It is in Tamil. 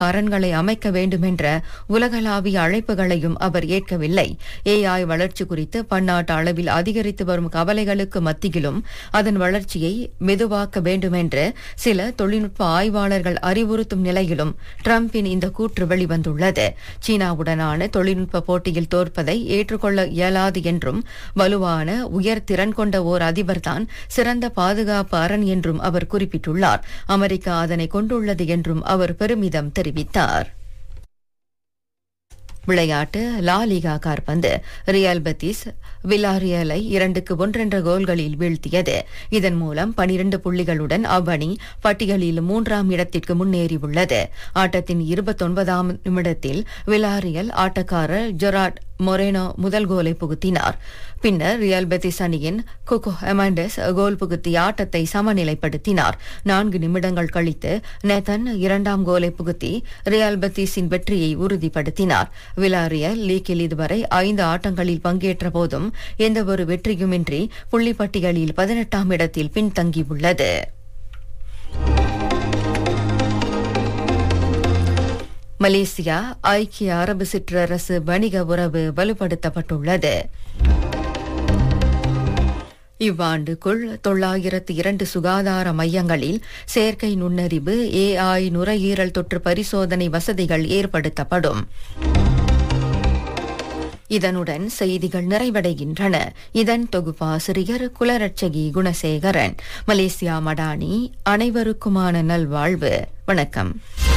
அரண்களை அமைக்க வேண்டுமென்ற உலகளாவிய அழைப்புகளையும் அவர் ஏற்கவில்லை ஏஐ வளர்ச்சி குறித்து பன்னாட்டு அளவில் அதிகரித்து வரும் கவலைகளுக்கு மத்தியிலும் அதன் வளர்ச்சியை மெதுவாக்க வேண்டுமென்று சில தொழில்நுட்ப ஆய்வாளர்கள் அறிவுறுத்தும் நிலையிலும் டிரம்பின் இந்த கூற்று வெளிவந்துள்ளது சீனாவுடனான தொழில்நுட்ப போட்டியில் தோற்பதை ஏற்றுக்கொள்ள இயலாது என்றும் வலுவான உயர் திறன் கொண்ட ஓர் அதிபர்தான் சிறந்த பாதுகாப்பு அரண் என்றும் அவர் குறிப்பிட்டுள்ளார் அமெரிக்கா அதனை கொண்டுள்ளது என்றும் அவர் பெருமிதம் தெரிவித்தார் விளையாட்டு லா லிகா கார்பந்து ரியல் பெத்திஸ் வில்லாரியலை இரண்டுக்கு ஒன்றென்ற கோல்களில் வீழ்த்தியது இதன் மூலம் பனிரண்டு புள்ளிகளுடன் அவ்வணி பட்டியலில் மூன்றாம் இடத்திற்கு முன்னேறியுள்ளது ஆட்டத்தின் இருபத்தொன்பதாம் நிமிடத்தில் வில்லாரியல் ஆட்டக்காரர் ஜொராட் மொரேனோ முதல் கோலை புகுத்தினார் பின்னர் ரியல் பெத்திஸ் அணியின் குகோ எமாண்டஸ் கோல் புகுத்தி ஆட்டத்தை சமநிலைப்படுத்தினார் நான்கு நிமிடங்கள் கழித்து நேதன் இரண்டாம் கோலை புகுத்தி ரியல் பெத்திஸின் வெற்றியை உறுதிப்படுத்தினார் விலாரியல் லீக்கில் இதுவரை ஐந்து ஆட்டங்களில் பங்கேற்ற போதும் எந்தவொரு வெற்றியுமின்றி புள்ளிப்பட்டியலில் பதினெட்டாம் இடத்தில் பின்தங்கியுள்ளது மலேசியா ஐக்கிய அரபு சிற்றரசு வணிக உறவு வலுப்படுத்தப்பட்டுள்ளது இவ்வாண்டுக்குள் தொள்ளாயிரத்து இரண்டு சுகாதார மையங்களில் செயற்கை நுண்ணறிவு ஏஐ நுரையீரல் தொற்று பரிசோதனை வசதிகள் ஏற்படுத்தப்படும் இதனுடன் செய்திகள் நிறைவடைகின்றன இதன் தொகுப்பாசிரியர் குலரட்சகி குணசேகரன் மலேசியா மடானி அனைவருக்குமான நல்வாழ்வு வணக்கம்